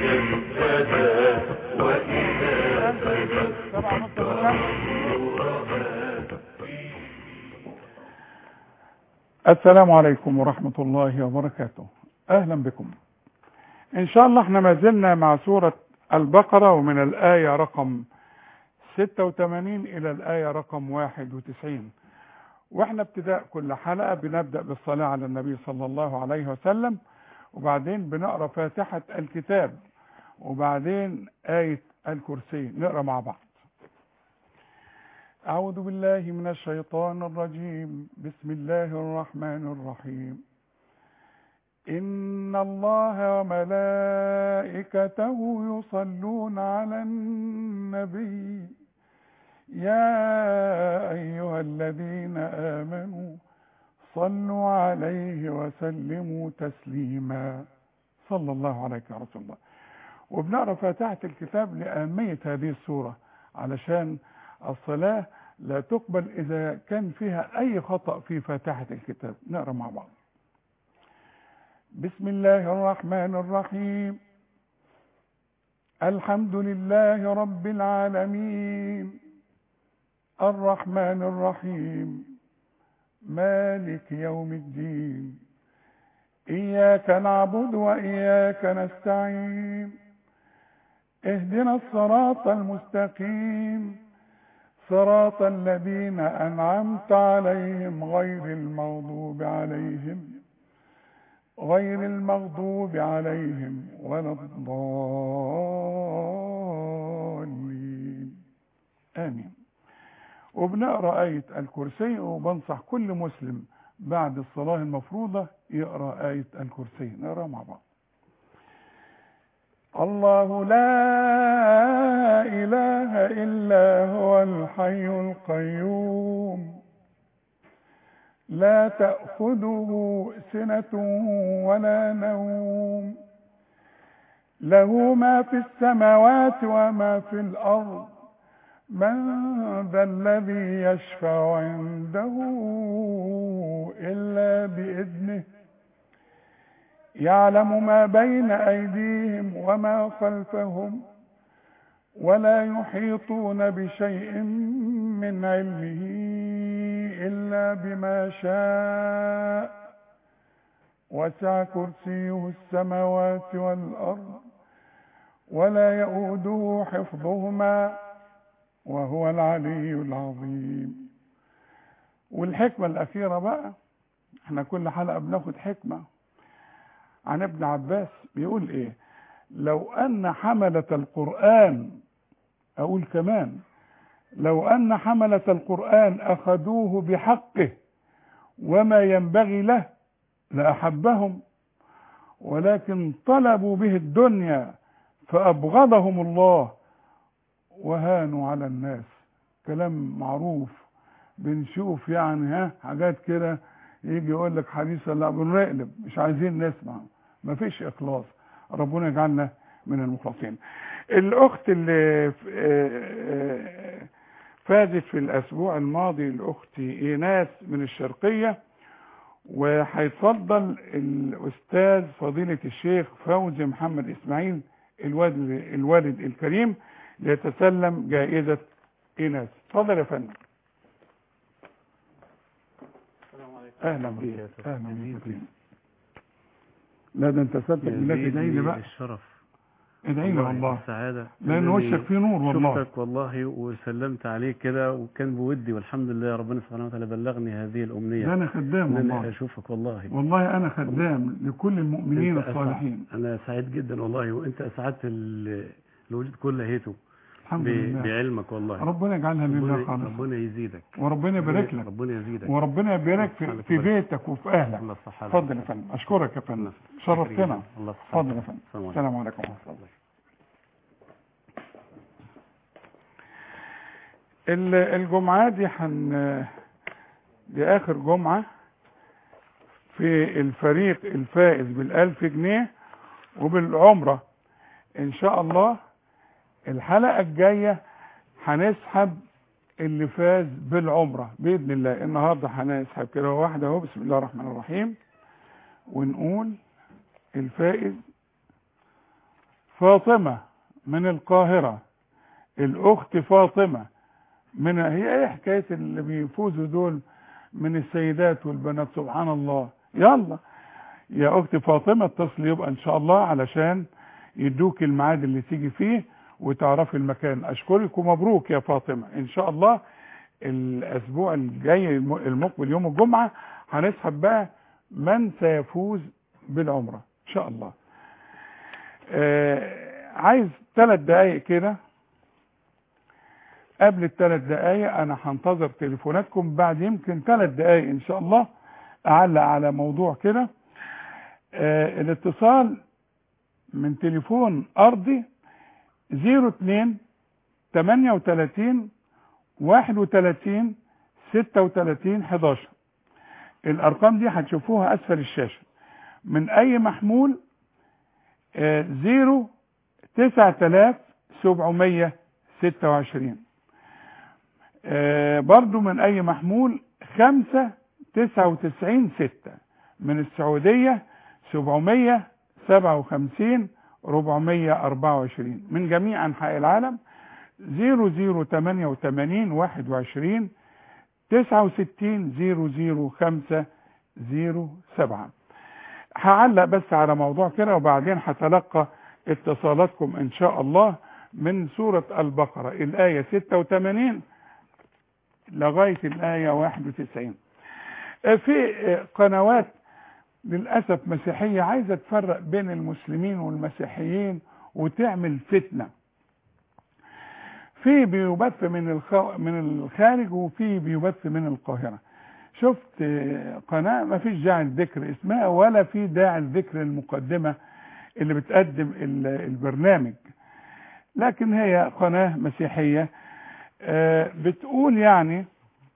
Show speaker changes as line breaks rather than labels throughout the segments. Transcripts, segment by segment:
جلدا وإذا
سبعة نص بالخمس. السلام عليكم ورحمة الله وبركاته أهلا بكم إن شاء الله احنا ما زلنا مع سورة البقرة ومن الآية رقم 86 إلى الآية رقم 91 واحنا ابتداء كل حلقة بنبدأ بالصلاة على النبي صلى الله عليه وسلم وبعدين بنقرأ فاتحة الكتاب وبعدين آية الكرسي نقرأ مع بعض أعوذ بالله من الشيطان الرجيم بسم الله الرحمن الرحيم إن الله وملائكته يصلون على النبي يا أيها الذين آمنوا صلوا عليه وسلموا تسليما صلى الله عليك يا رسول الله وبنقرا فاتحة الكتاب لأهمية هذه السورة علشان الصلاة لا تقبل إذا كان فيها أي خطأ في فاتحة الكتاب نقرا مع بعض بسم الله الرحمن الرحيم الحمد لله رب العالمين الرحمن الرحيم مالك يوم الدين إياك نعبد وإياك نستعين اهدنا الصراط المستقيم صراط الذين أنعمت عليهم غير المغضوب عليهم غير المغضوب عليهم ولا الضالين آمين وبنقرأ آية الكرسي وبنصح كل مسلم بعد الصلاة المفروضة يقرأ آية الكرسي نقرأ مع بعض الله لا إله إلا هو الحي القيوم لا تأخذه سنة ولا نوم له ما في السماوات وما في الأرض من ذا الذي يشفع عنده إلا بإذنه يعلم ما بين أيديهم وما خلفهم ولا يحيطون بشيء من علمه إلا بما شاء وسع كرسيه السماوات والأرض ولا يؤوده حفظهما وهو العلي العظيم والحكمة الأخيرة بقى احنا كل حلقة بناخد حكمة عن ابن عباس بيقول ايه لو ان حملة القرآن اقول كمان لو ان حملة القرآن اخذوه بحقه وما ينبغي له لأحبهم ولكن طلبوا به الدنيا فأبغضهم الله وهانوا على الناس كلام معروف بنشوف يعني ها حاجات كده يجي يقول لك حديث لا بنقلب مش عايزين نسمع مفيش اخلاص ربنا يجعلنا من المخلصين الاخت اللي فازت في الاسبوع الماضي الاخت ايناس من الشرقيه وهيتفضل الاستاذ فضيله الشيخ فوزي محمد اسماعيل الوالد الوالد الكريم ليتسلم جائزه ايناس اتفضل يا فندم اهلا بيك اهلا بيك لا ده انت صدق بالله ادعي لي بقى
الشرف
ادعي لي والله
السعادة
لان وشك فيه نور والله
شفتك والله وسلمت عليك كده وكان بودي والحمد لله ربنا سبحانه وتعالى بلغني هذه الأمنية
ده انا خدام
ان انا
والله
اشوفك والله
والله انا خدام لكل المؤمنين
أنت أسعد-
الصالحين
انا سعيد جدا والله وانت اسعدت ال- الوجود كله هيته
الحمد
ب-
لله
بعلمك والله
ربنا يجعلها لله
ربنا,
خالص
ربنا يزيدك
وربنا يبارك لك
ربنا يزيدك
وربنا يبارك في,
سبحانك
في
وبارك.
بيتك وفي اهلك
الله صح
اتفضل يا فندم اشكرك يا فندم شرفتنا
الله صح
اتفضل يا فندم
السلام عليكم.
السلام عليكم ورحمه الله ال- الجمعة دي حن دي آخر جمعة في الفريق الفائز بالألف جنيه وبالعمرة إن شاء الله الحلقة الجاية هنسحب اللي فاز بالعمرة بإذن الله النهاردة هنسحب كده واحدة اهو بسم الله الرحمن الرحيم ونقول الفائز فاطمة من القاهرة الأخت فاطمة من هي ايه حكاية اللي بيفوزوا دول من السيدات والبنات سبحان الله يلا يا أخت فاطمة اتصل يبقى إن شاء الله علشان يدوك الميعاد اللي تيجي فيه وتعرفي المكان أشكرك ومبروك يا فاطمة إن شاء الله الأسبوع الجاي الم- المقبل يوم الجمعة هنسحب بقى من سيفوز بالعمرة إن شاء الله آه عايز ثلاث دقايق كده قبل الثلاث دقايق انا هنتظر تليفوناتكم بعد يمكن ثلاث دقايق ان شاء الله اعلق على موضوع كده آه الاتصال من تليفون ارضي 02 38 31 36 11 الارقام دي هتشوفوها اسفل الشاشه من اي محمول آه، زيرو تسعة آلاف سبعمية ستة وعشرين برضو من أي محمول خمسة تسعة وتسعين ستة من السعودية سبعمية سبعة وخمسين ربعمية أربعة وعشرين من جميع أنحاء العالم زيرو زيرو تمانية وتمانين واحد وعشرين تسعة وستين زيرو زيرو خمسة زيرو سبعة هعلق بس على موضوع كده وبعدين هتلقى اتصالاتكم ان شاء الله من سورة البقرة الآية 86 لغاية الآية 91 في قنوات للأسف مسيحية عايزة تفرق بين المسلمين والمسيحيين وتعمل فتنة في بيبث من الخ... من الخارج وفي بيبث من القاهرة شفت قناة ما فيش داعي لذكر اسمها ولا في داعي لذكر المقدمة اللي بتقدم ال- البرنامج لكن هي قناة مسيحية آه، بتقول يعني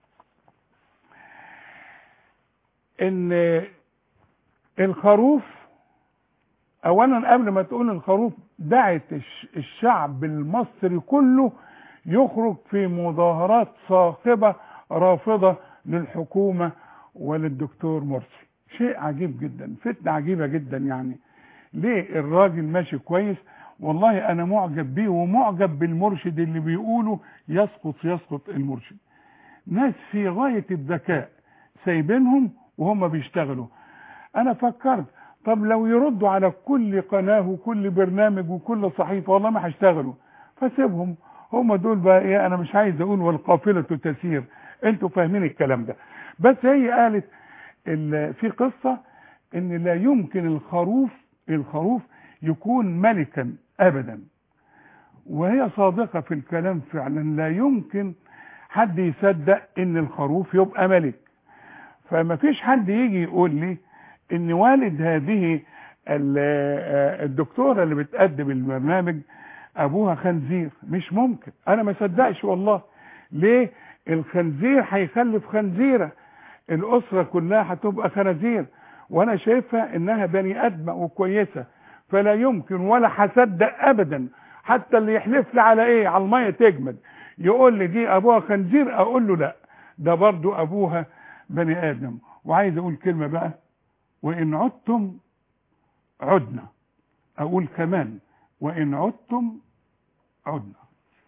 ان الخروف اولا قبل ما تقول الخروف دعت الش- الشعب المصري كله يخرج في مظاهرات صاخبة رافضة للحكومة وللدكتور مرسي شيء عجيب جدا فتنة عجيبة جدا يعني ليه الراجل ماشي كويس والله انا معجب بيه ومعجب بالمرشد اللي بيقوله يسقط يسقط المرشد ناس في غاية الذكاء سايبينهم وهم بيشتغلوا انا فكرت طب لو يردوا على كل قناة وكل برنامج وكل صحيفة والله ما هيشتغلوا فسيبهم هم دول بقى ايه انا مش عايز اقول والقافلة تسير انتوا فاهمين الكلام ده بس هي قالت ال- في قصة ان لا يمكن الخروف الخروف يكون ملكا ابدا وهي صادقة في الكلام فعلا لا يمكن حد يصدق ان الخروف يبقى ملك فما فيش حد يجي يقول لي ان والد هذه ال- آه، الدكتورة اللي بتقدم البرنامج ابوها خنزير مش ممكن انا ما صدقش والله ليه الخنزير هيخلف خنزيرة الاسرة كلها هتبقى خنازير وانا شايفها انها بني ادمة وكويسة فلا يمكن ولا هصدق ابدا حتى اللي يحلف لي على ايه على المية تجمد يقول لي دي ابوها خنزير اقول له لا ده برضو ابوها بني ادم وعايز اقول كلمة بقى وان عدتم عدنا اقول كمان وان عدتم عدنا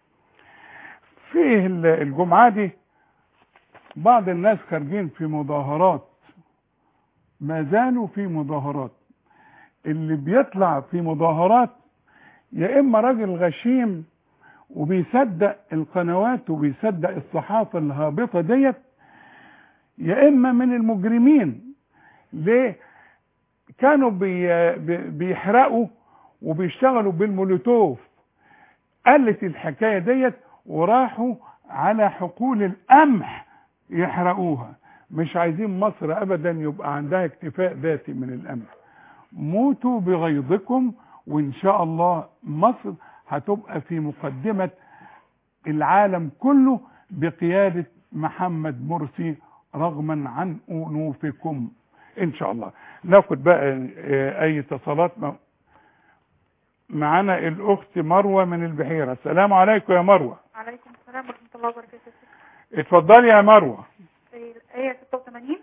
فيه ال- الجمعة دي بعض الناس خارجين في مظاهرات ما زالوا في مظاهرات اللي بيطلع في مظاهرات يا اما راجل غشيم وبيصدق القنوات وبيصدق الصحافة الهابطة ديت يا اما من المجرمين ليه كانوا بي بي- بيحرقوا وبيشتغلوا بالمولوتوف قلت الحكاية ديت وراحوا على حقول القمح يحرقوها مش عايزين مصر ابدا يبقى عندها اكتفاء ذاتي من القمح موتوا بغيظكم وان شاء الله مصر هتبقى في مقدمة العالم كله بقيادة محمد مرسي رغما عن انوفكم ان شاء الله ناخد بقى آه، اي اتصالات م- معانا الاخت مروة من البحيرة السلام عليكم يا مروة
عليكم السلام ورحمة الله وبركاته
اتفضلي يا مروة
في الآية 86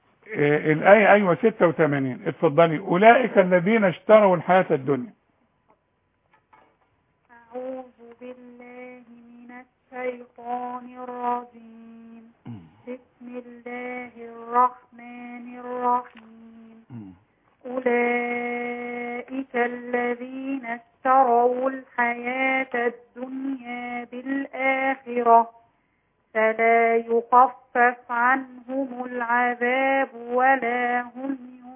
آه، الآية أيوة 86 اتفضلي أولئك الذين اشتروا الحياة الدنيا
بالله من الشيطان الرجيم بسم الله الرحمن الرحيم أولئك الذين اشتروا الحياة الدنيا بالآخرة فلا يخفف عنهم العذاب ولا هم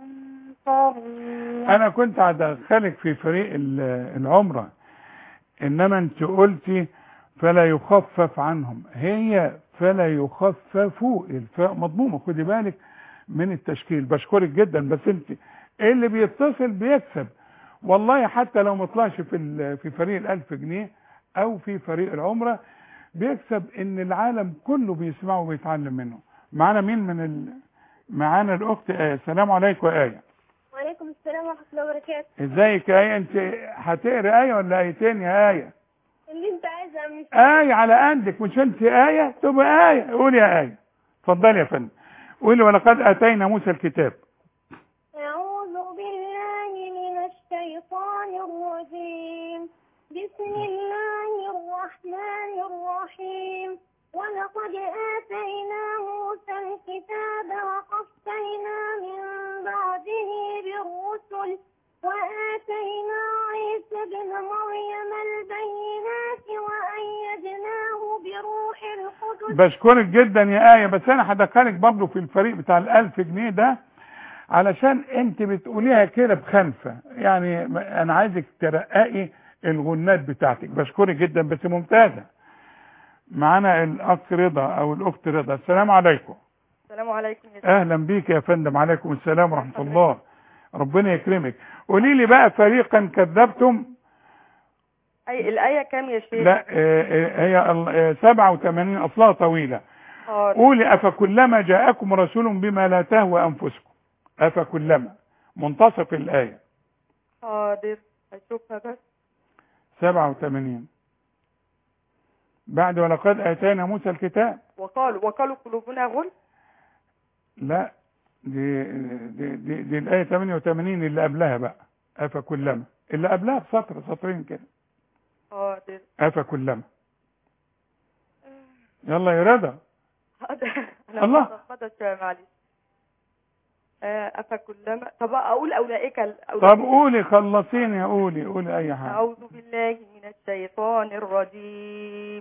ينصرون
انا كنت هدخلك في فريق ال- العمرة انما انت قلتي فلا يخفف عنهم هي فلا يخففوا الفاء مضمومة خدي بالك من التشكيل بشكرك جدا بس انت اللي بيتصل بيكسب والله حتى لو ما طلعش في ال- في فريق الالف جنيه او في فريق العمرة بيكسب ان العالم كله بيسمعه وبيتعلم منه معانا مين من ال... معانا الاخت ايه السلام عليكم يا ايه
وعليكم السلام ورحمة الله وبركاته
ازيك يا ايه انت هتقري ايه ولا ايتين يا ايه
اللي انت عايزها مش
ايه على قدك مش انت ايه تبقى ايه قولي يا ايه اتفضلي يا فندم قولي ولقد اتينا موسى الكتاب
أعوذ بالله من الشيطان الرجيم بسم الله الرحمن الرحيم ولقد آتينا موسى الكتاب وقفينا من بعده بالرسل وآتينا عيسى ابن مريم البينات وأيدناه بروح القدس
بشكرك جدا يا ايه بس انا هدخلك برضه في الفريق بتاع الالف جنيه ده علشان انت بتقوليها كده بخنفه يعني انا عايزك ترققي الغنات بتاعتك بشكرك جدا بس ممتازه معانا الاخ رضا او الاخت رضا السلام عليكم
السلام عليكم يا سيدي.
اهلا بيك يا فندم عليكم السلام ورحمه الله ربنا يكرمك قولي لي بقى فريقا كذبتم
أي الآية كام يا شيخ؟
لا آه، آه، هي ال- آه، 87 اصلها طويله
حاضر
قولي افكلما جاءكم رسول بما لا تهوى انفسكم افكلما منتصف الايه
حاضر هشوفها بس
87 بعد ولقد اتينا موسى الكتاب
وقالوا وقالوا قلوبنا غل
لا دي دي دي, دي الايه 88 اللي قبلها بقى افكلما اللي قبلها بسطر سطرين كده
حاضر
افكلما يلا يا رضا
حاضر أنا
الله.
متلخبطة شوية معلش آه، أفكلما طب أقول أولئك ال-
طب
أولئك
قولي خلصيني قولي قولي اي حاجه
أعوذ بالله من الشيطان الرجيم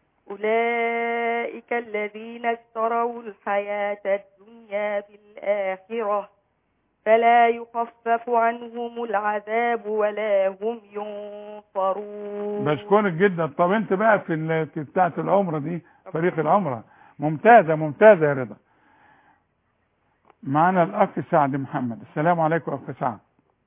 أولئك الذين اشتروا الحياة الدنيا بالآخرة فلا يخفف عنهم العذاب ولا هم ينصرون
بشكرك جدا طب انت بقى في ال- في بتاعه العمره دي فريق العمره ممتازه ممتازه يا رضا معنا الاخ سعد محمد السلام عليكم اخ سعد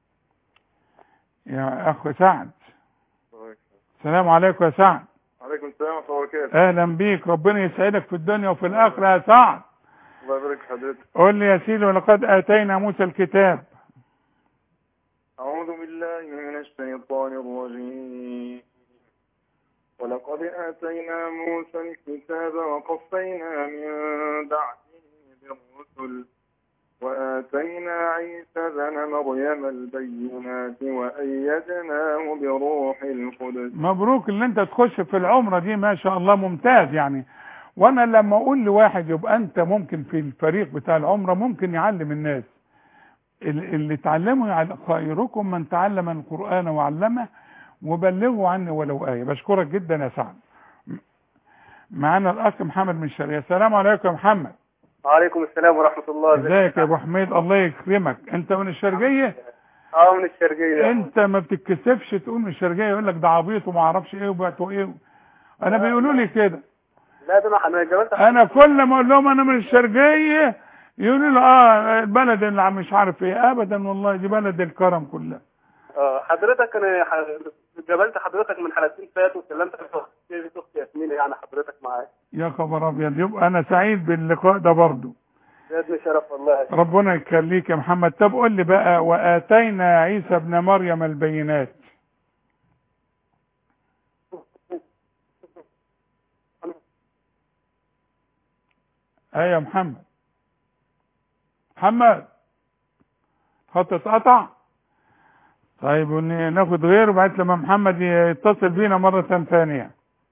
يا اخ سعد السلام عليكم يا سعد
عليكم السلام ورحمة الله وبركاته
اهلا بيك ربنا يسعدك في الدنيا وفي الاخره يا سعد
الله يبارك في حضرتك
قول لي يا سيدي ولقد اتينا موسى الكتاب
أعوذ بالله من الشيطان الرجيم ولقد آتينا موسى الكتاب وقفينا من بعده بالرسل وآتينا عيسى بن مريم البينات وأيدناه بروح القدس
مبروك اللي انت تخش في العمرة دي ما شاء الله ممتاز يعني وانا لما اقول لواحد يبقى انت ممكن في الفريق بتاع العمرة ممكن يعلم الناس ال- اللي تعلمه يعل- خيركم من تعلم القرآن وعلمه وبلغوا عني ولو آية بشكرك جدا يا سعد م- معانا الاخ محمد من الشرقية السلام عليكم يا محمد
وعليكم السلام ورحمة الله
ازيك يا ابو حميد الله يكرمك انت من الشرقية
اه من الشرقية
انت ما بتتكسفش تقول من الشرقية يقول لك ده عبيط وما اعرفش ايه وبعته ايه انا بيقولوا لي كده
لا ده انا انا جبلت
انا كل ما اقول لهم انا من الشرقيه يقولوا لي اه البلد اللي عم مش عارف ايه ابدا والله دي بلد الكرم كلها
اه حضرتك انا ح- جبلت حضرتك من حلقتين فاتوا وسلمت على اختي اختي ياسمين يعني حضرتك معايا
يا خبر ابيض يبقى انا سعيد باللقاء ده برضه
زادني شرف والله
ربنا يخليك يا محمد طب قول لي بقى واتينا عيسى ابن مريم البينات ايه يا محمد محمد خط اتقطع طيب ون- ناخد غيره بعد لما محمد يتصل بينا مرة ثانية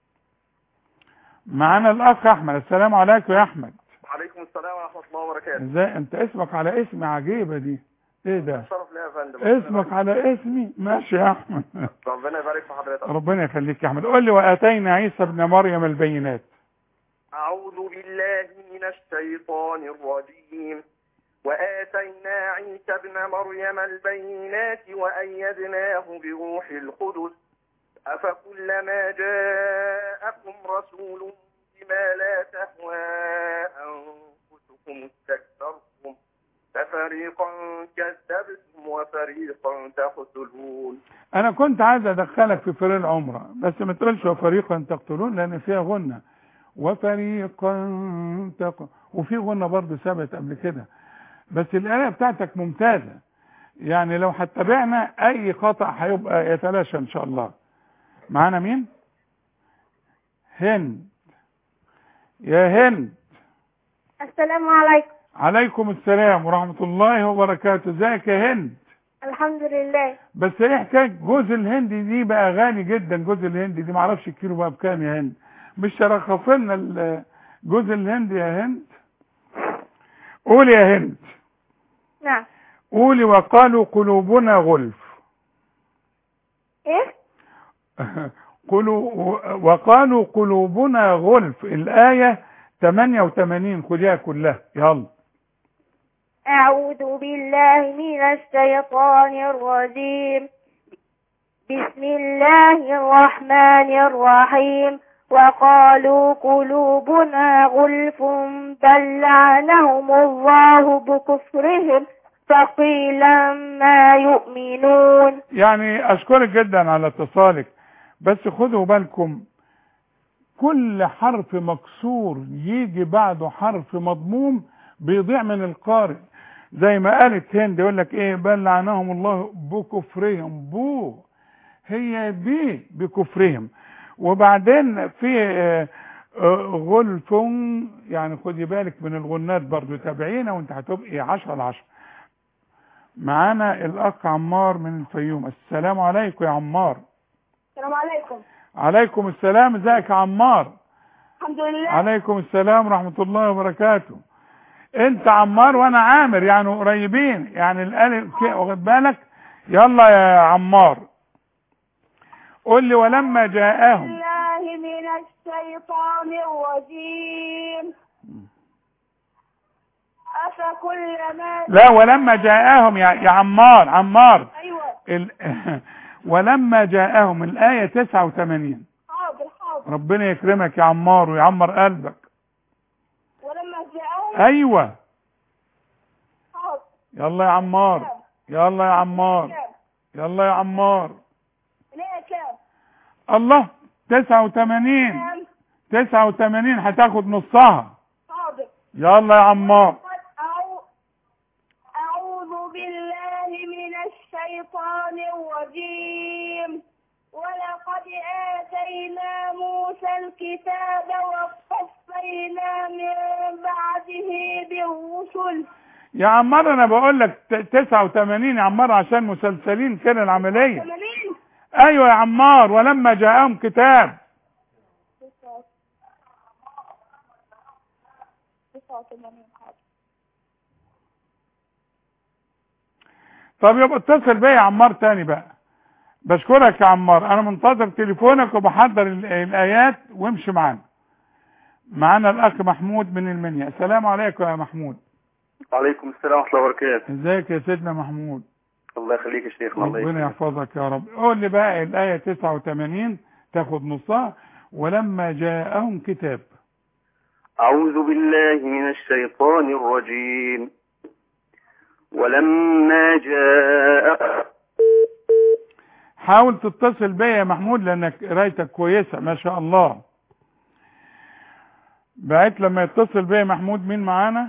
معانا الأخ أحمد السلام عليكم يا أحمد
وعليكم السلام ورحمة الله وبركاته
ازاي انت اسمك على اسم عجيبة دي ايه ده
شرف لي يا فندم
اسمك على اسمي ماشي يا احمد
ربنا يبارك في حضرتك
ربنا يخليك يا احمد قول لي واتينا عيسى ابن مريم البينات
أعوذ بالله من الشيطان الرجيم وآتينا عيسى ابن مريم البينات وأيدناه بروح القدس أفكلما جاءكم رسول بما لا تهوى أنفسكم استكبرتم ففريقا كذبتم وفريقا تقتلون
انا كنت عايز ادخلك في فريق العمرة بس ما تقولش وفريقا تقتلون لان فيها غنة وفريقا تق... وفي غنة برضه ثبت قبل كده بس الآية بتاعتك ممتازة يعني لو هتتابعنا اي خطأ هيبقى يتلاشى ان شاء الله معانا مين هند يا هند
السلام عليكم
عليكم السلام ورحمة الله وبركاته ازيك يا هند
الحمد لله
بس ايه حكايه جوز الهندي دي بقى غالي جدا جوز الهندي دي معرفش الكيلو بقى بكام يا هند مش ترخص لنا ال- جوز الهندي يا هند قولي يا هند
نعم
قولي وقالوا قلوبنا غلف
ايه
قلوا وقالوا قلوبنا غلف الآية 88 خديها كلها يلا
أعوذ بالله من الشيطان الرجيم بسم الله الرحمن الرحيم وقالوا قلوبنا غلف بل لعنهم الله بكفرهم فقيلا ما يؤمنون
يعني اشكرك جدا على اتصالك بس خدوا بالكم كل حرف مكسور يجي بعده حرف مضموم بيضيع من القارئ زي ما قالت هند يقول لك ايه بل لعنهم الله بكفرهم بو هي بي بكفرهم وبعدين في آه، آه، غلف يعني خدي بالك من الغنات برضو تابعينا وانت هتبقي 10 على 10 معانا الاخ عمار من الفيوم السلام عليكم يا عمار
السلام عليكم
عليكم السلام ازيك يا عمار
الحمد لله
عليكم السلام ورحمة الله وبركاته انت عمار وانا عامر يعني قريبين يعني الالف كده واخد بالك يلا يا عمار قول لي ولما جاءهم
الله من الشيطان الرجيم أفكلما
لا ولما جاءهم يا, يا عمار عمار
أيوة
ال... ولما جاءهم الآية 89
حاضر حاضر
ربنا يكرمك يا عمار ويعمر قلبك
ولما جاءهم
ايوه
حاضر
يلا يا عمار يلا يا عمار
كام
يلا يا عمار
ليه كام
الله 89
كام
89 هتاخد نصها
حاضر
يلا يا عمار
قد أعو- أعوذ بالله من الشيطان الرجيم ولقد آتينا موسى الكتاب وقفينا من بعده بالرسل
يا عمار انا بقول لك ت- 89 يا عمار عشان مسلسلين كده العمليه
80
ايوه يا عمار ولما جاءهم كتاب
89 حاضر
طب يبقى اتصل بيا يا عمار تاني بقى بشكرك يا عمار انا منتظر تليفونك وبحضر ال- الايات وامشي معانا معانا الاخ محمود من المنيا السلام عليكم يا محمود
وعليكم السلام ورحمة الله وبركاته
ازيك يا سيدنا محمود
الله يخليك يا شيخنا الله
ربنا
يخليك
يحفظك يا رب قول لي بقى الآية 89 تاخد نصها ولما جاءهم كتاب
أعوذ بالله من الشيطان الرجيم ولما جاء
حاول تتصل بيا يا محمود لانك قرايتك كويسة ما شاء الله بقيت لما يتصل بيا محمود مين معانا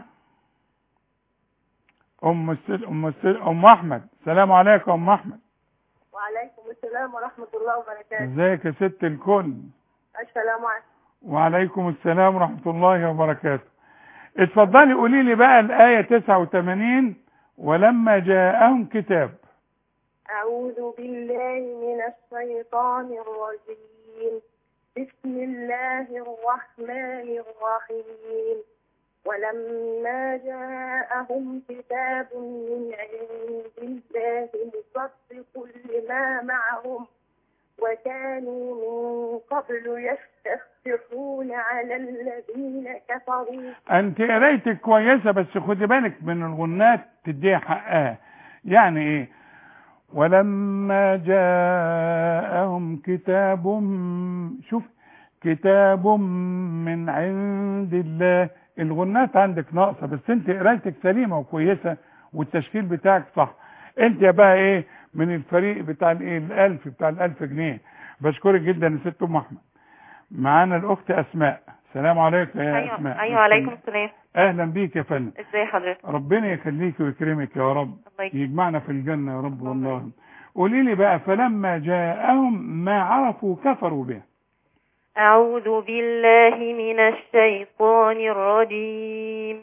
ام السل... ام السل... ام احمد السلام عليكم ام احمد
وعليكم السلام ورحمة الله وبركاته
ازيك يا ست الكل
السلام عليكم
وعليكم السلام ورحمة الله وبركاته اتفضلي قولي لي بقى الآية 89 ولما جاءهم كتاب
أعوذ بالله من الشيطان الرجيم بسم الله الرحمن الرحيم ولما جاءهم كتاب من عند الله مصدق لما معهم وكانوا من قبل يستفتحون على الذين كفروا
انت قرايتك كويسه بس خدي بالك من الغنات تديها حقها يعني ايه ولما جاءهم كتاب شوف كتاب من عند الله الغنات عندك ناقصه بس انت قرايتك سليمه وكويسه والتشكيل بتاعك صح انت يا بقى ايه من الفريق بتاع الايه الالف بتاع الالف جنيه بشكرك جدا يا ست ام احمد معانا الاخت اسماء السلام عليكم يا
ايوه
اسماء
ايوه عليكم السلام
اهلا بيك يا فندم
ازي حضرتك
ربنا يخليك ويكرمك يا رب
الله يكرمك.
يجمعنا في الجنة يا رب والله قولي لي بقى فلما جاءهم ما عرفوا كفروا به
أعوذ بالله من الشيطان الرجيم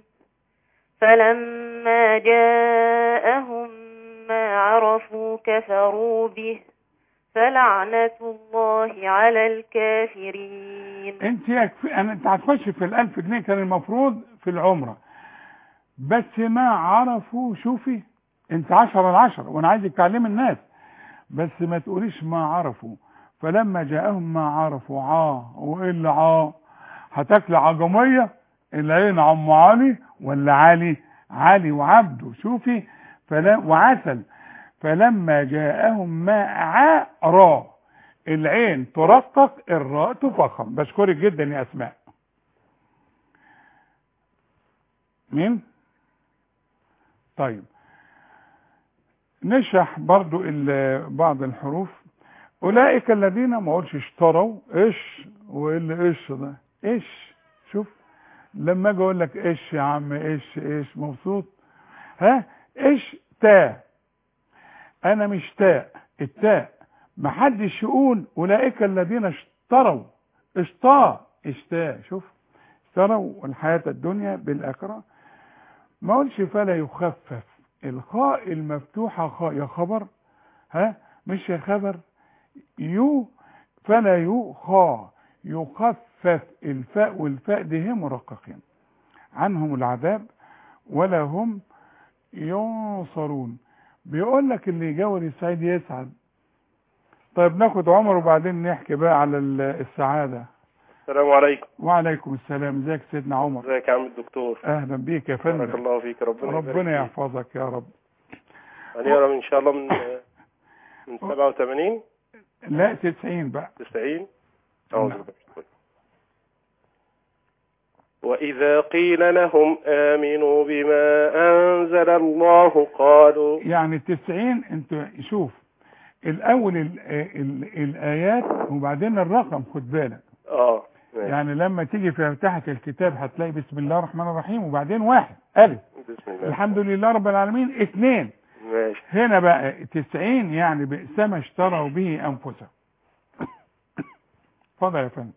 فلما جاءهم ما عرفوا كفروا به فلعنة الله على الكافرين
انت يكفي انا انت هتخش في الالف جنيه كان المفروض في العمرة بس ما عرفوا شوفي انت عشرة العشرة وانا عايزك تعلمي الناس بس ما تقوليش ما عرفوا فلما جاءهم ما عرفوا عاه وايه اللي عاه هتاكل عجمية العين عم علي ولا علي علي وعبده شوفي فلا وعسل فلما جاءهم ما عرى العين ترقق الراء تفخم بشكرك جدا يا اسماء مين طيب نشرح برضو ال- بعض الحروف اولئك الذين ما اقولش اشتروا ايش وايه اللي ايش ده ايش شوف لما اجي اقول لك ايش يا عم ايش ايش مبسوط ها ايش تا انا مش تاء التاء محدش يقول اولئك الذين اشتروا اشتا اشتا شوف اشتروا الحياة الدنيا بالاخرة ما اقولش فلا يخفف الخاء المفتوحة خاء يا خبر ها مش يا خبر يو فلا يخا يخفف الفاء والفاء دي هم مرققين عنهم العذاب ولا هم ينصرون بيقول لك اللي يجاور السعيد يسعد طيب ناخد عمر وبعدين نحكي بقى على ال- السعادة
السلام عليكم
وعليكم السلام ازيك سيدنا عمر
ازيك يا عم الدكتور
اهلا بيك يا
بارك
فندم
الله فيك ربنا يبارك
ربنا
فيك.
يحفظك يا رب
هنقرا ان شاء الله من من 87
لا 90 بقى
90 أعوذ
نعم.
بالله من الشيطان. وإذا قيل لهم آمنوا بما أنزل الله قالوا
يعني 90 انت شوف الاول ال ال الايات وبعدين الرقم خد بالك
اه ماشي.
يعني لما تيجي في فتحة الكتاب هتلاقي بسم الله الرحمن الرحيم وبعدين واحد الف
بسم الله
الحمد لله رب العالمين اثنين
ماشي
هنا بقى 90 يعني بئس ما اشتروا به انفسهم اتفضل يا فندم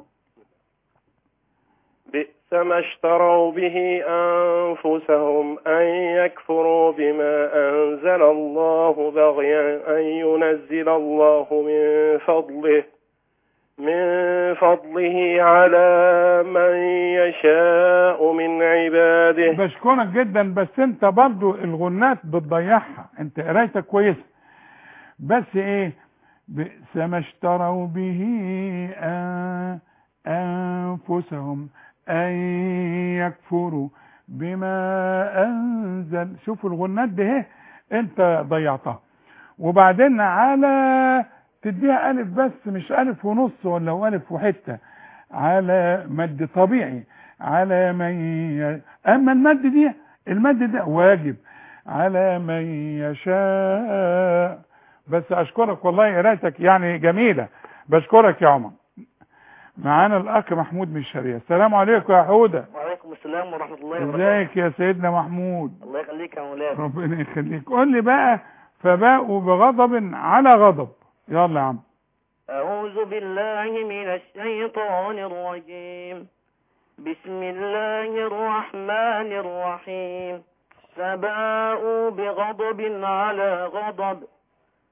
بئس ما اشتروا به أنفسهم أن يكفروا بما أنزل الله بغيا أن ينزل الله من فضله من فضله على من يشاء من عباده
بشكرك جدا بس انت برضو الغنات بتضيعها انت قرايتك كويسه بس ايه بئس ما اشتروا به آه انفسهم ان يكفروا بما انزل شوفوا الغنات دي اهي انت ضيعتها وبعدين على تديها الف بس مش الف ونص ولا هو الف وحته على مد طبيعي على من ي... اما المد دي المد ده واجب على من يشاء بس اشكرك والله قرايتك يعني جميله بشكرك يا عمر معانا الاخ محمود من الشرقيه السلام عليكم يا حوده
وعليكم السلام ورحمة الله وبركاته
ازيك يا سيدنا محمود
الله يخليك يا مولانا
ربنا يخليك قول لي بقى فباءوا بغضب على غضب يلا يا عم
أعوذ بالله من الشيطان الرجيم بسم الله الرحمن الرحيم فباءوا بغضب على غضب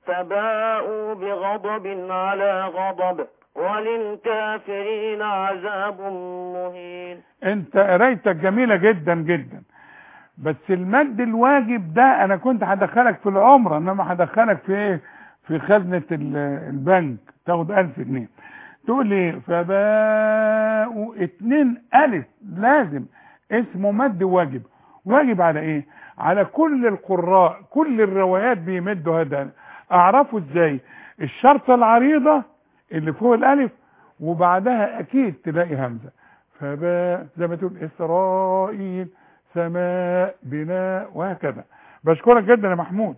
فباءوا بغضب على غضب وللكافرين عذاب مهين
انت قرايتك جميلة جدا جدا بس المد الواجب ده انا كنت هدخلك في العمرة انما هدخلك في ايه في خزنة ال- البنك تاخد الف جنيه تقول ايه فباءوا اتنين الف لازم اسمه مد واجب واجب على ايه على كل القراء كل الروايات بيمدوا هذا اعرفه ازاي الشرطة العريضة اللي فوق الالف وبعدها اكيد تلاقي همزة فباء زي ما تقول اسرائيل سماء بناء وهكذا بشكرك جدا يا محمود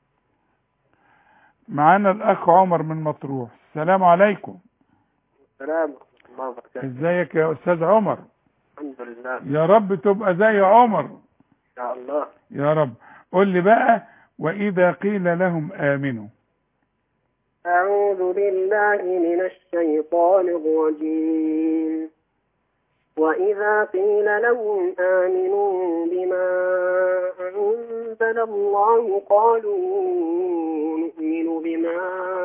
معانا الاخ عمر من مطروح السلام عليكم
السلام ورحمة الله وبركاته
ازيك يا استاذ عمر
الحمد لله
يا رب تبقى زي عمر
إن شاء الله
يا رب قول لي بقى واذا قيل لهم امنوا
أعوذ بالله من الشيطان الرجيم وإذا قيل لهم آمنوا بما أنزل الله قالوا نؤمن بما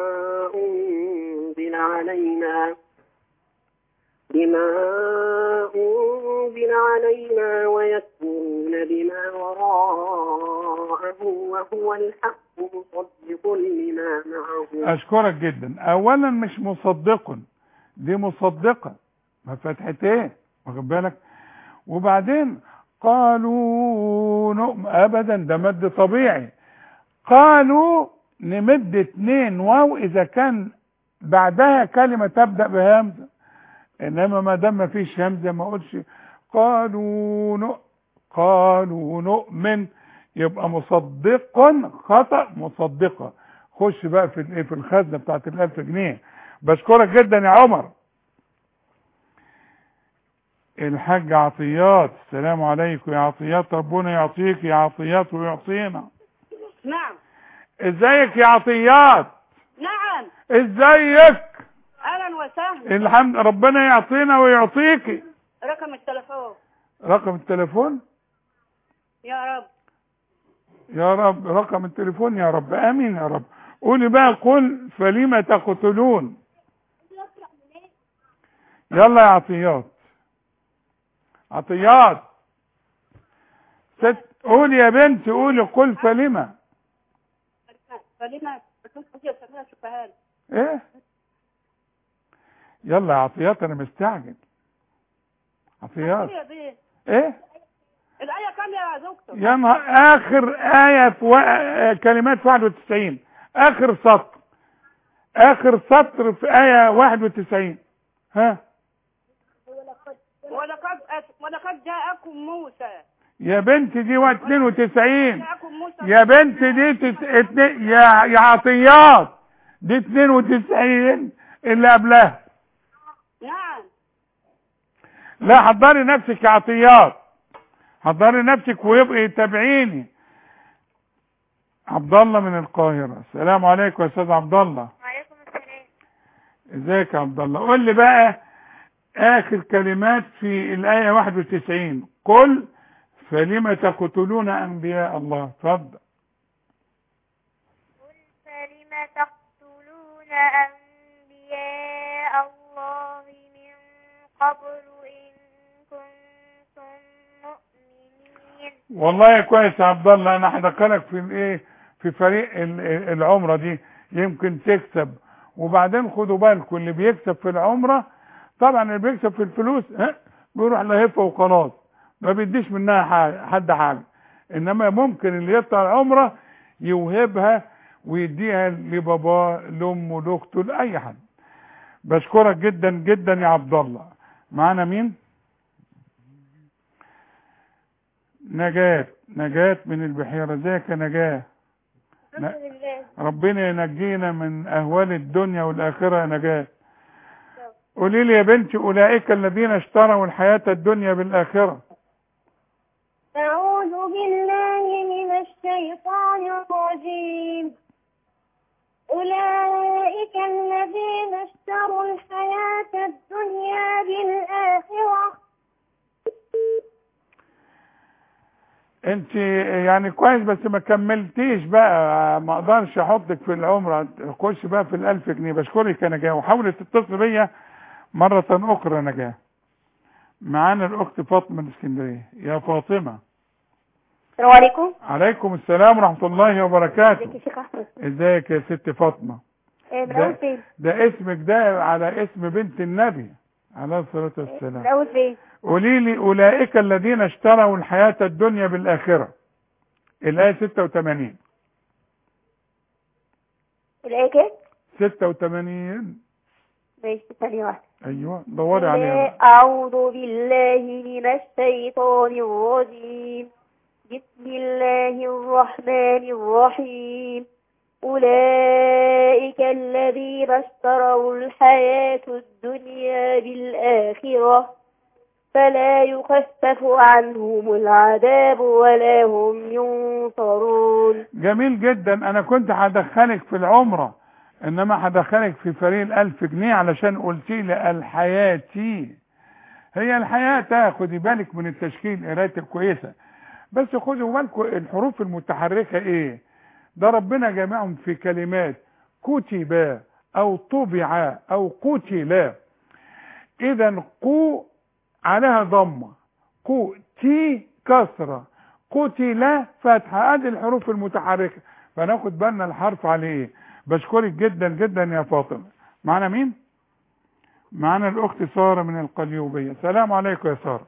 أنزل علينا بما أنزل علينا ويكفرون بما وراءه وهو الحق مصدق لما معه
اشكرك جدا اولا مش مصدق دي مصدقة ما فتحتين واخد بالك وبعدين قالوا نؤم ابدا ده مد طبيعي قالوا نمد اتنين واو اذا كان بعدها كلمة تبدأ بهمزة انما ما دام ما فيش همزة ما اقولش قالوا نؤ قالوا نؤمن يبقى مصدق خطأ مصدقة خش بقى في الايه في الخزنة بتاعت الالف جنيه بشكرك جدا يا عمر الحاج عطيات السلام عليكم يا عطيات ربنا يعطيك يا عطيات ويعطينا
نعم
ازيك يا عطيات
نعم
ازيك
اهلا وسهلا
الحمد ربنا يعطينا ويعطيك
رقم التليفون
رقم التليفون
يا رب
يا رب رقم التليفون يا رب امين يا رب قولي بقى قل فلم تقتلون يلا يا عطيات عطيات ست قولي يا بنت قولي قل فلم
فلما بتقول حاجه سميها شوفها لي
ايه يلا يا عطيات انا مستعجل عطيات
يا بيه
ايه
الايه كام يا دكتور
يا نهار اخر آية في و... آه، كلمات في 91 اخر سطر اخر سطر في آية 91 ها
ولقد أت... ولقد جاءكم موسى
يا بنت دي و 92
جاءكم موسى
يا بنت دي تس... اتنين... يا يا عطيات دي 92 اللي قبلها
نعم
لا حضري نفسك يا عطيات حضري نفسك ويبقى تابعيني عبد الله من القاهرة السلام عليكم يا استاذ عبد الله
وعليكم السلام
ازيك يا عبد الله قول لي بقى اخر كلمات في الايه 91 قل فلم تقتلون انبياء الله اتفضل
فلم تقتلون أنبياء الله من قبل إن كنتم مؤمنين
والله كويس يا عبد الله انا هدخلك في الايه في فريق ال- ال- العمره دي يمكن تكسب وبعدين خدوا بالكم اللي بيكسب في العمره طبعا اللي بيكسب في الفلوس ها بيروح لهفه وخلاص ما بيديش منها حاجة حد حاجه انما ممكن اللي يطلع العمره يوهبها ويديها لباباه لامه لاخته لاي حد بشكرك جدا جدا يا عبد الله معانا مين نجاة نجاة من البحيرة ازيك يا نجاة ن-
الحمد لله
ربنا ينجينا من اهوال الدنيا والاخره يا نجاة قولي لي يا بنتي اولئك الذين اشتروا الحياه الدنيا بالاخره
أعوذ بالله من الشيطان الرجيم أولئك الذين اشتروا الحياة الدنيا بالآخرة
انت يعني كويس بس ما كملتيش بقى ما اقدرش احطك في العمره خش بقى في الالف جنيه بشكرك يا نجاه وحاولي تتصل بيا مرة اخرى يا نجاه معانا الاخت فاطمة من اسكندرية يا فاطمة
السلام عليكم
عليكم السلام ورحمة الله وبركاته
ازيك يا شيخ احمد
ازيك يا ست فاطمة
إيه، من
ده-
اول فين
ده اسمك ده على اسم بنت النبي عليه الصلاة
من
والسلام
اول فين
قولي لي أولئك الذين اشتروا الحياة الدنيا بالآخرة الآية 86
الايه كده
86
ماشي ثانية واحدة
أيوة دوري عليها
أعوذ بالله من الشيطان الرجيم بسم الله الرحمن الرحيم أولئك الذين اشتروا الحياة الدنيا بالآخرة فلا يخفف عنهم العذاب ولا هم ينصرون
جميل جدا أنا كنت هدخلك في العمرة إنما هدخلك في فريق الألف جنيه علشان قلتي لي الحياتي هي الحياة خدي بالك من التشكيل قرايتك كويسة بس خدوا بالكم الحروف المتحركة ايه ده ربنا جمعهم في كلمات كتب او طبع او قتل اذا قو عليها ضمة قو تي كسرة قتل فتحة ادي الحروف المتحركة فناخد بالنا الحرف عليه ايه بشكرك جدا جدا يا فاطمة معنا مين معنا الاخت سارة من القليوبية السلام عليكم يا سارة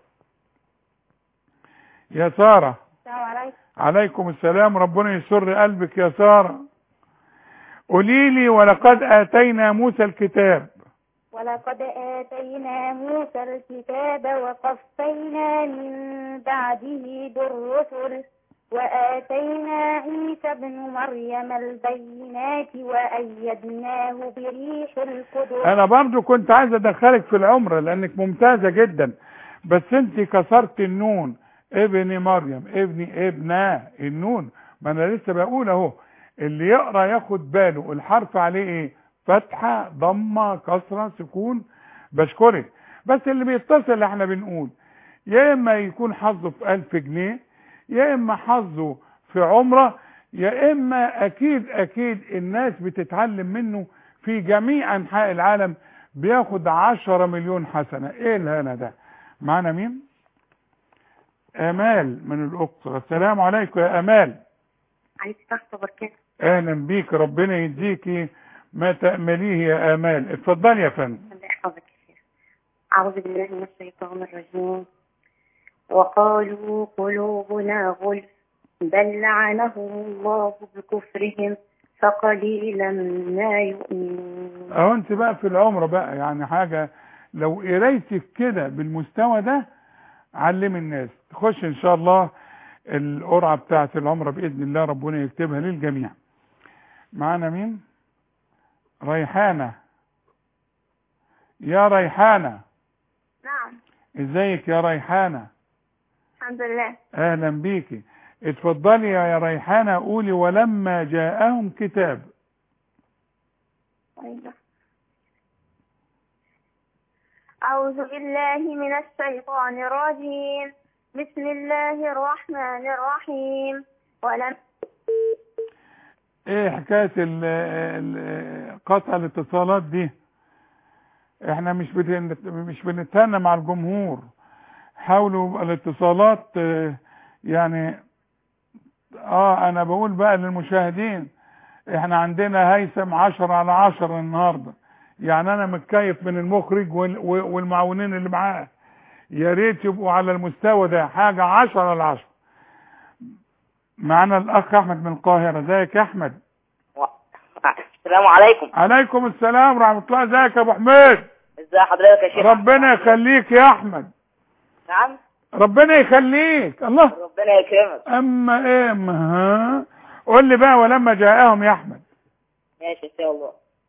يا سارة
السلام عليكم
عليكم السلام ربنا يسر قلبك يا سارة قولي لي ولقد آتينا موسى الكتاب
ولقد آتينا موسى الكتاب وقفينا من بعده بالرسل وآتينا عيسى ابن مريم البينات وأيدناه بريح القدس
انا برضو كنت عايز ادخلك في العمرة لانك ممتازة جدا بس انت كسرت النون ابن مريم ابني ابنا النون ما انا لسه بقول اهو اللي يقرا ياخد باله الحرف عليه ايه فتحة ضمة كسرة سكون بشكرك بس اللي بيتصل احنا بنقول يا اما يكون حظه في الف جنيه يا اما حظه في عمرة يا اما اكيد اكيد الناس بتتعلم منه في جميع انحاء العالم بياخد عشرة مليون حسنة ايه الهنا ده معنا مين امال من الاقصر السلام عليكم يا امال
عليك تحت وبركاته
اهلا بيك ربنا يديكي ما تأمليه يا امال اتفضلي يا فندم
الله يحفظك يا شيخ أعوذ بالله من الشيطان الرجيم وقالوا قلوبنا غلف بل لعنهم الله بكفرهم فقليلا ما يؤمنون
اهو انت بقى في العمرة بقى يعني حاجة لو قريتك كده بالمستوى ده علم الناس تخش ان شاء الله القرعة بتاعة العمرة بإذن الله ربنا يكتبها للجميع معانا مين ريحانة يا ريحانة
نعم
ازيك يا ريحانة
الحمد لله
اهلا بيكي اتفضلي يا ريحانة قولي ولما جاءهم كتاب
أيوة. أعوذ بالله من الشيطان الرجيم بسم الله الرحمن الرحيم ولم
ايه حكاية ال- ال- قطع الاتصالات دي احنا مش بن- مش بنتهنى مع الجمهور حاولوا الاتصالات اه، يعني اه انا بقول بقى للمشاهدين احنا عندنا هيثم عشرة على عشرة النهاردة يعني انا متكيف من المخرج وال- والمعاونين اللي معاه يا ريت يبقوا على المستوى ده حاجة عشرة على عشرة معانا الاخ احمد من القاهرة ازيك يا احمد
السلام عليكم
عليكم السلام ورحمة الله ازيك يا ابو حميد
ازي حضرتك يا شيخ
ربنا يخليك يا احمد
نعم
ربنا يخليك الله
ربنا يكرمك
اما ايه ما ها قول لي بقى ولما جاءهم يا احمد
ماشي ان شاء الله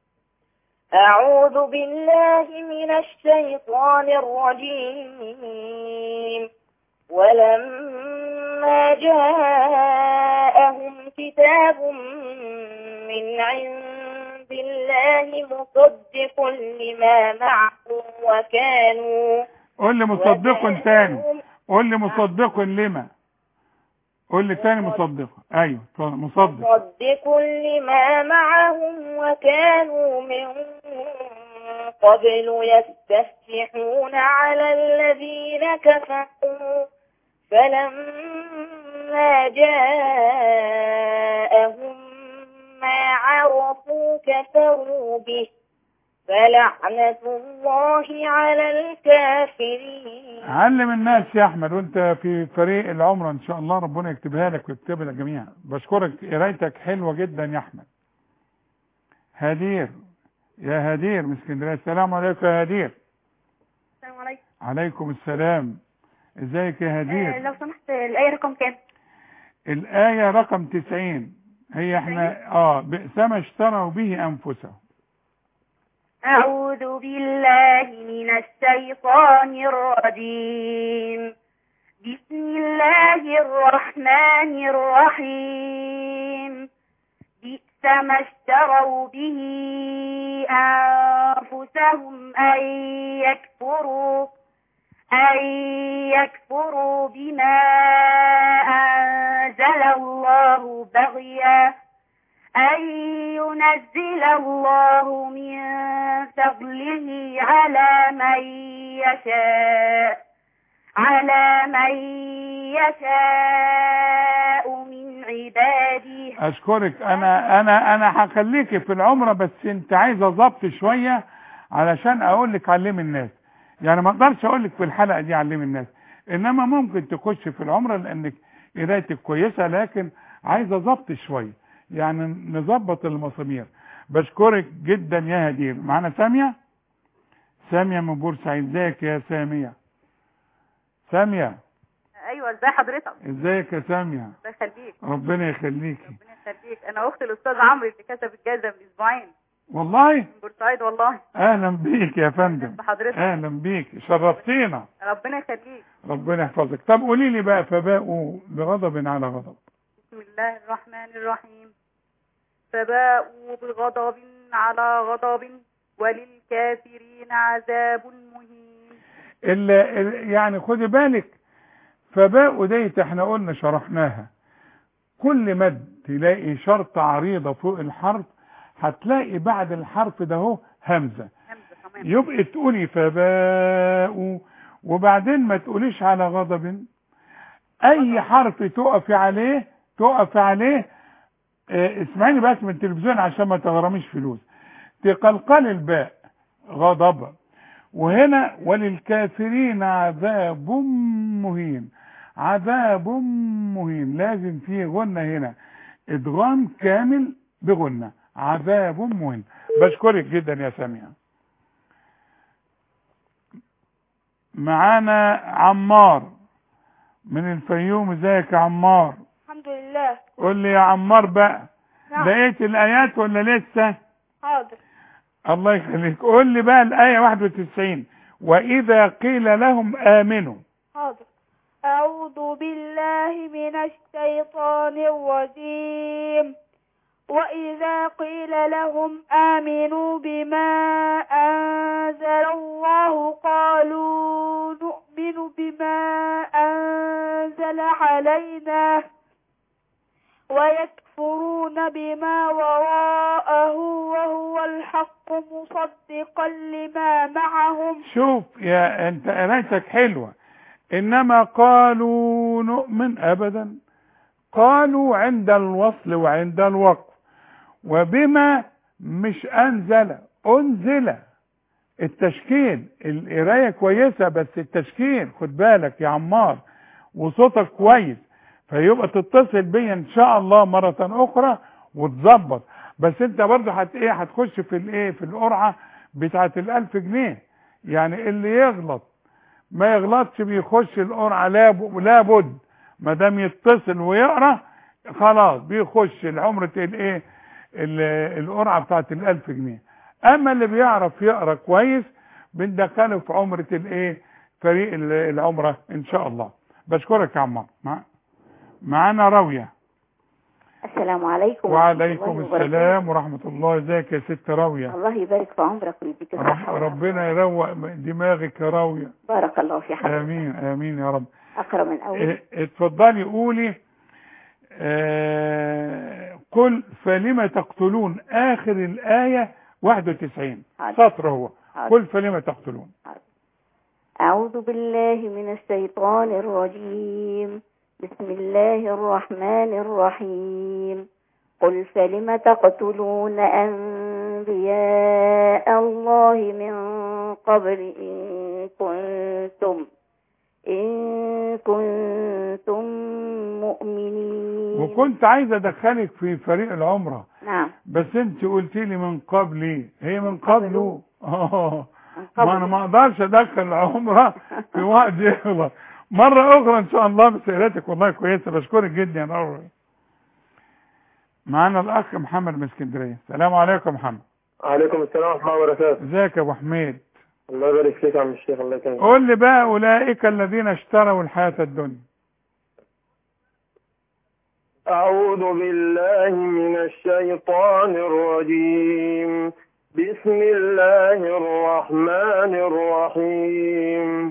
أعوذ بالله من الشيطان الرجيم ولما جاءهم كتاب من عند الله مصدق لما معهم وكانوا
قول لي مصدق تاني قول لي مصدق لما قول لي تاني مصدقة ايوه اتفضل، مصدق
مصدق لما معهم وكانوا من قبل يستفتحون على الذين كفروا فلما جاءهم ما عرفوا كفروا به فلعنة الله على الكافرين
علم الناس يا احمد وانت في فريق العمره ان شاء الله ربنا يكتبها لك ويكتبها لك جميعا بشكرك قرايتك حلوه جدا يا احمد هدير يا هدير من اسكندريه السلام عليكم يا هدير
السلام عليكم
عليكم السلام ازيك يا
آه،
هدير
لو سمحت الآية رقم كام؟
الآية رقم 90 هي احنا اه بئس ما اشتروا به انفسهم
أعوذ بالله من الشيطان الرجيم بسم الله الرحمن الرحيم بئس ما اشتروا به أنفسهم أن يكفروا أن يكفروا بما أنزل الله بغيا أن ينزل الله من فضله على من يشاء على من يشاء من عباده
اشكرك انا انا انا هخليكي في العمره بس انت عايزه ضبط شويه علشان اقول لك علمي الناس يعني ما اقدرش اقول لك في الحلقه دي علمي الناس انما ممكن تخش في العمره لانك قرايتك كويسه لكن عايزه ضبط شويه يعني نظبط المسامير بشكرك جدا يا هدير معانا ساميه ساميه من بورسعيد ازيك يا ساميه ساميه
ايوه ازي حضرتك
ازيك يا ساميه
الله يخليك
ربنا يخليكي
ربنا يخليك انا اخت الاستاذ عمرو اللي كتب الجائزه من اسبوعين
والله
من بورسعيد والله
اهلا بيك يا فندم
بحضرتك
اهلا بيك شرفتينا
ربنا يخليك
ربنا يحفظك طب قولي لي بقى فباءوا بغضب على غضب
بسم الله الرحمن الرحيم فباءوا بغضب على غضب وللكافرين عذاب مهين
ال ال يعني خدي بالك فباءوا ديت احنا قلنا شرحناها كل مد تلاقي شرط عريضة فوق الحرف هتلاقي بعد الحرف ده هو همزة يبقى تقولي فباءوا وبعدين ما تقوليش على غضب اي حرف تقفي عليه تقفي عليه اه اسمعيني بس من التلفزيون عشان ما تغرميش فلوس تقلقل الباء غضب وهنا وللكافرين عذاب مهين عذاب مهين لازم فيه غنة هنا ادغام كامل بغنة عذاب مهين بشكرك جدا يا سامية معانا عمار من الفيوم ازيك يا عمار
الحمد لله
قول لي يا عمار بقى
نعم.
لقيت الايات ولا لسه
حاضر
الله يخليك قول لي بقى الايه 91 واذا قيل لهم امنوا
حاضر أعوذ بالله من الشيطان الرجيم وإذا قيل لهم آمنوا بما أنزل الله قالوا نؤمن بما أنزل علينا ويكفرون بما وراءه وهو الحق مصدقا لما معهم
شوف يا انت قرايتك حلوه انما قالوا نؤمن ابدا قالوا عند الوصل وعند الوقف وبما مش انزل انزل التشكيل القرايه كويسه بس التشكيل خد بالك يا عمار وصوتك كويس فيبقى تتصل بيا ان شاء الله مره اخرى وتظبط بس انت برضه هت ايه هتخش في الايه في القرعه بتاعه الالف جنيه يعني اللي يغلط ما يغلطش بيخش القرعه لاب- لابد ما دام يتصل ويقرا خلاص بيخش العمره الايه ال- القرعه بتاعت الالف جنيه اما اللي بيعرف يقرا كويس بندخله في عمره الايه فريق ال- العمره ان شاء الله بشكرك يا عمار مع- معانا راويه
السلام عليكم
وعليكم
ورحمة الله وبركاته.
السلام ورحمه الله ازيك يا ست راويه
الله يبارك في عمرك ويديك
رب
الصحة والعافية.
ربنا يروق دماغك يا راويه
بارك الله في حضرتك
امين امين يا رب
أكرم الأول
اه، اتفضلي قولي آه قل فلم تقتلون آخر الآية 91
حاضر.
سطر هو
حاضر.
قل فلم تقتلون
أعوذ بالله من الشيطان الرجيم بسم الله الرحمن الرحيم قل فلم تقتلون أنبياء الله من قبل إن كنتم إن كنتم مؤمنين
وكنت عايز أدخلك في فريق العمرة
نعم
بس انت قلت لي من قبلي هي من قبله اه
قبل.
ما انا ما اقدرش ادخل العمره في وقت يغلط مره اخرى ان شاء الله بسيرتك والله كويسه بشكرك جدا يا نور معانا الاخ محمد من اسكندريه السلام عليكم يا محمد
عليكم السلام ورحمة الله وبركاته
ازيك يا ابو حميد
الله يبارك فيك يا عم الشيخ الله يكرمك
قول لي بقى اولئك الذين اشتروا الحياه الدنيا
أعوذ بالله من الشيطان الرجيم بسم الله الرحمن الرحيم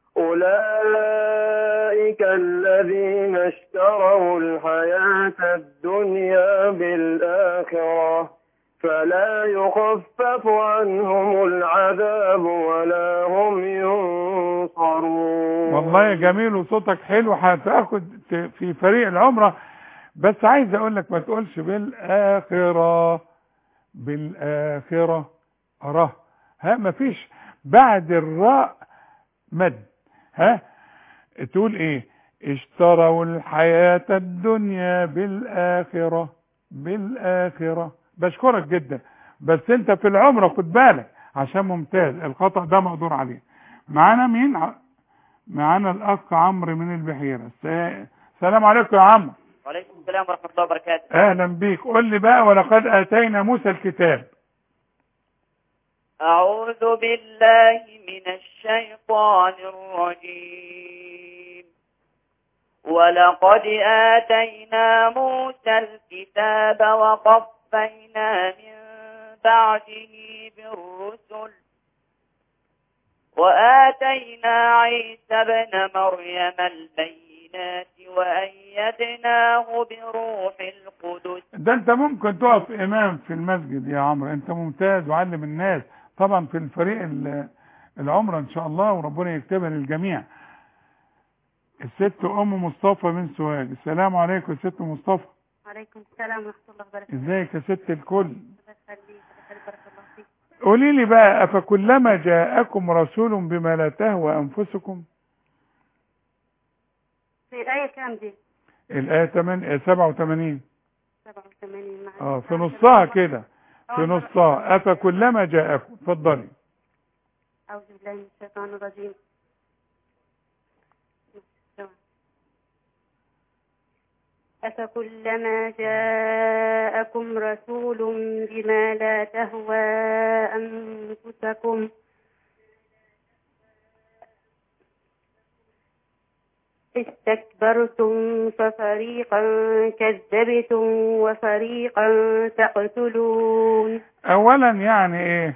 أولئك الذين اشتروا الحياة الدنيا بالآخرة فلا يخفف عنهم العذاب ولا هم ينصرون
والله جميل وصوتك حلو هتاخد ت- في فريق العمره بس عايز اقول لك ما تقولش بالاخره بالاخره ره ها مفيش بعد الراء مد ها تقول ايه اشتروا الحياة الدنيا بالاخرة بالاخرة بشكرك جدا بس انت في العمرة خد بالك عشان ممتاز الخطأ ده مقدور عليه معانا مين ع- معانا الاخ عمرو من البحيرة الس- السلام عليكم يا عمرو
وعليكم السلام ورحمة الله وبركاته
اهلا بيك قول لي بقى ولقد اتينا موسى الكتاب
أعوذ بالله من الشيطان الرجيم ولقد آتينا موسى الكتاب وقفينا من بعده بالرسل وآتينا عيسى ابن مريم البينات وأيدناه بروح القدس
ده انت ممكن تقف امام في المسجد يا عمرو انت ممتاز وعلم الناس طبعا في الفريق ال- العمرة ان شاء الله وربنا يكتبها للجميع الست ام مصطفى من سوهاج السلام عليكم يا ست مصطفى
وعليكم السلام ورحمة الله وبركاته
ازيك يا ست الكل
الله يخليك الله يخليك بارك الله فيك
قولي لي بقى افكلما جاءكم رسول بما لا تهوى انفسكم
في الآية كام دي؟
الايه 8 87
87 معلش.
اه في نصها كده في نصها افكلما جاءكم اتفضلي
أعوذ بالله من الشيطان الرجيم أفكلما جاءكم رسول بما لا تهوى أنفسكم استكبرتم ففريقا كذبتم وفريقا تقتلون
اولا يعني ايه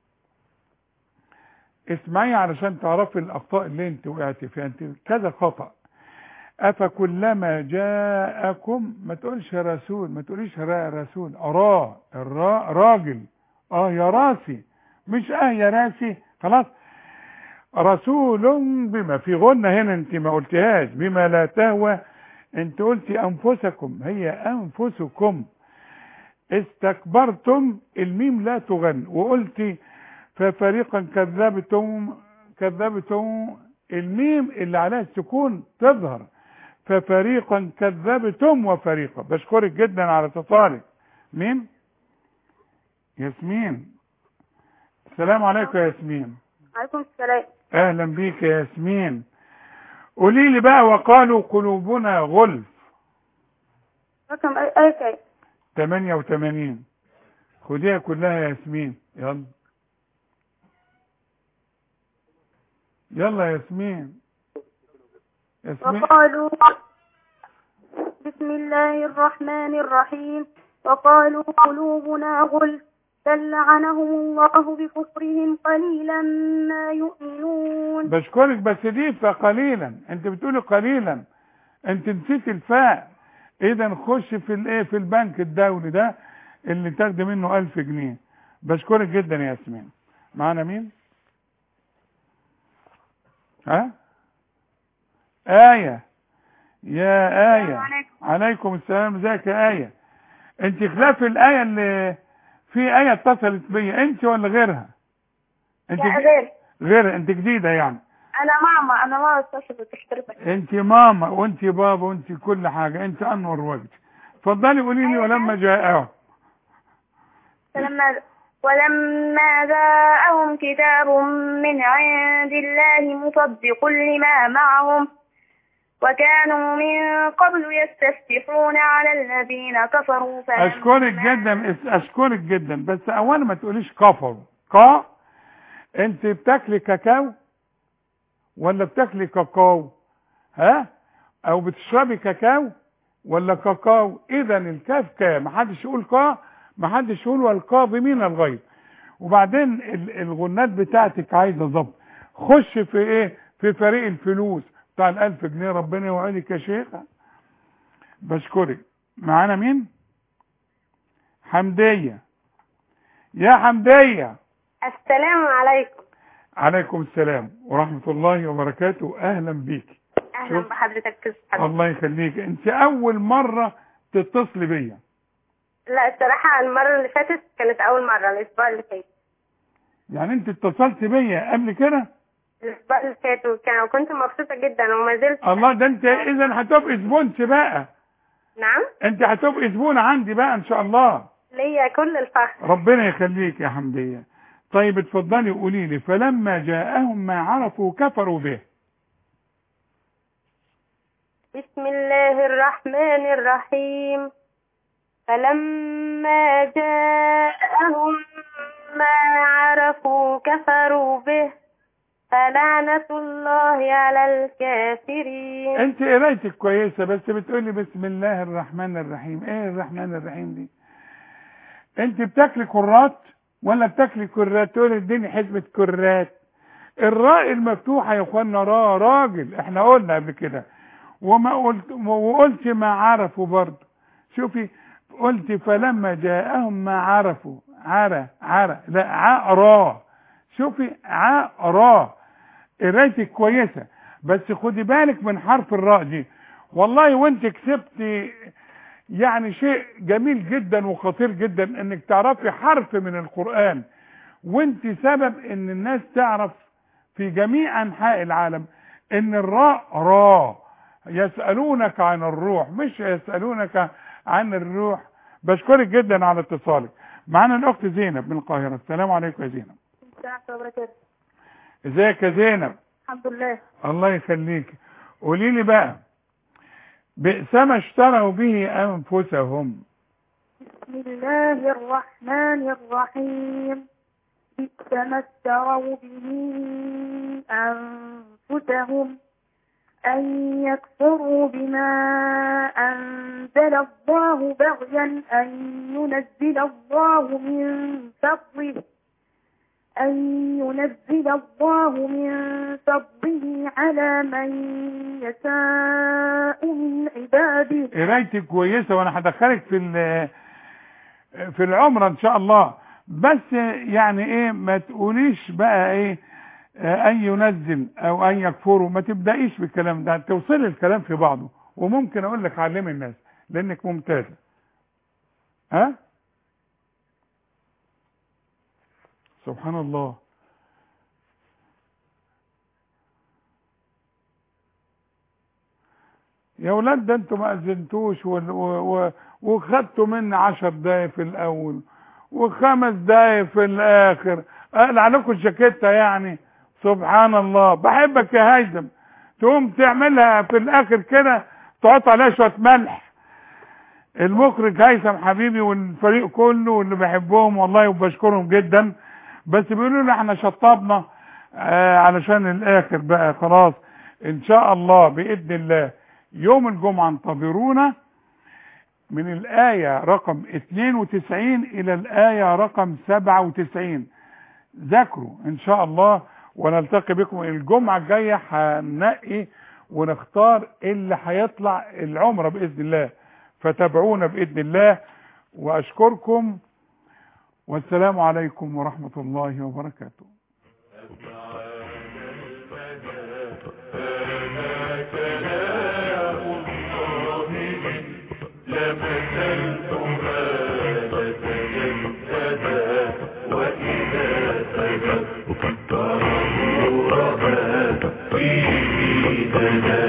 اسمعي علشان تعرفي الاخطاء اللي انت وقعت فيها انت كذا خطأ افكلما جاءكم ما تقولش رسول ما تقوليش را رسول اراه الراء راجل اه يا راسي مش اه يا راسي خلاص رسول بما في غنة هنا انت ما قلتهاش بما لا تهوى انت قلتي انفسكم هي انفسكم استكبرتم الميم لا تغن وقلتي ففريقا كذبتم كذبتم الميم اللي عليها السكون تظهر ففريقا كذبتم وفريقا بشكرك جدا على اتصالك مين ياسمين السلام عليكم يا ياسمين
عليكم السلام
اهلا بيك يا ياسمين قولي لي بقى وقالوا قلوبنا غلف
رقم أي أي كي
88 خديها كلها يا ياسمين يلا يلا يا ياسمين ياسمين
وقالوا بسم الله الرحمن الرحيم وقالوا قلوبنا غلف بل لعنهم الله بكفرهم قليلا ما يؤمنون
بشكرك بس دي فقليلا انت بتقولي قليلا انت نسيت الفاء اذا خش في الايه في البنك الدولي ده اللي تاخدي منه ألف جنيه بشكرك جدا يا ياسمين معانا مين ها آية يا آية عليكم السلام ازيك يا آية انت خلاف الآية اللي في آية اتصلت بيا انت ولا غيرها انت
لا غير
غير انت جديدة يعني
انا ماما انا ماما اتصلت تحترمك
انت ماما وانت بابا وانت كل حاجة انت انور وجه اتفضلي قولي لي ولما جاءهم
فلما ولما جاءهم كتاب من عند الله مصدق لما معهم وكانوا من قبل يستفتحون على الذين كفروا فلما
اشكرك جدا اشكرك جدا بس اولا ما تقوليش كفر قا انت بتاكلي كاكاو ولا بتاكلي كاكاو ها او بتشربي كاكاو ولا كاكاو اذا الكاف كا ما حدش يقول كا ما حدش يقول والقاف من الغيب وبعدين ال- الغنات بتاعتك عايزه ضبط خش في ايه في فريق الفلوس بتاع الالف جنيه ربنا يوعدك يا شيخ بشكرك معانا مين حمديه يا حمديه
السلام عليكم
عليكم السلام ورحمه الله وبركاته اهلا بيك
اهلا
شوف.
بحضرتك كيف
الله يخليك انت اول مره تتصلي بيا
لا الصراحة المرة اللي فاتت كانت أول مرة الأسبوع اللي فات
يعني انت اتصلت بيا قبل كده
الأسبوع اللي فات وكان كنت مبسوطة جدا وما زلت
الله ده انت اذا هتبقي زبونتي بقى
نعم
انت هتبقي زبونه عندي بقى ان شاء الله
ليا كل الفخر
ربنا يخليك يا حمديه طيب اتفضلي قولي لي فلما جاءهم ما عرفوا كفروا به
بسم الله الرحمن الرحيم فلما جاءهم ما عرفوا كفروا به فلعنة الله على الكافرين
انت قرايتك كويسه بس بتقولي بسم الله الرحمن الرحيم ايه الرحمن الرحيم دي انت بتاكلي كرات ولا بتاكلي كرات تقولي اديني حزمه كرات الراء المفتوحه يا اخوانا را راجل احنا قلنا قبل كده وما قلت وقلت ما عرفوا برضه شوفي قلت فلما جاءهم ما عرفوا عرى عرى لا عرى شوفي عرى قرايتك كويسه بس خدي بالك من حرف الراء دي والله وانت كسبتي يعني شيء جميل جدا وخطير جدا انك تعرفي حرف من القرآن وانت سبب ان الناس تعرف في جميع انحاء العالم ان الراء را يسألونك عن الروح مش يسألونك عن الروح بشكرك جدا على اتصالك معانا الاخت زينب من القاهرة السلام عليكم يا زينب
السلام وبركاته
ازيك يا زينب
الحمد لله
الله يخليك قولي لي بقى بئس ما اشتروا به انفسهم
بسم الله الرحمن الرحيم بئس ما اشتروا به أنفسهم أن يكفروا بما أنزل الله بغيا أن ينزل الله من فضله أن ينزل الله من فضله على من يشاء من عباده
قرايتك كويسه وانا هدخلك في ال- في العمره ان شاء الله بس يعني ايه ما تقوليش بقى ايه آه، ان ينزل او ان يكفروا ما تبدايش بالكلام ده توصلي الكلام في بعضه وممكن اقول لك علمي الناس لانك ممتازه ها سبحان الله يا ولاد ده انتوا ما اذنتوش وال- و- و- وخدتوا مني عشر دقايق في الاول وخمس دقايق في الاخر اقلع عليكم الجاكيته يعني سبحان الله بحبك يا هيثم تقوم تعملها في الاخر كده تحط عليها شويه ملح المخرج هيثم حبيبي والفريق كله واللي بحبهم والله وبشكرهم جدا بس بيقولوا لي احنا شطبنا آه علشان الاخر بقى خلاص ان شاء الله باذن الله يوم الجمعه انتظرونا من الآية رقم 92 إلى الآية رقم 97 ذاكروا إن شاء الله ونلتقي بكم الجمعة الجاية هننقي ونختار اللي هيطلع العمرة بإذن الله فتابعونا بإذن الله وأشكركم والسلام عليكم ورحمة الله وبركاته
وإذا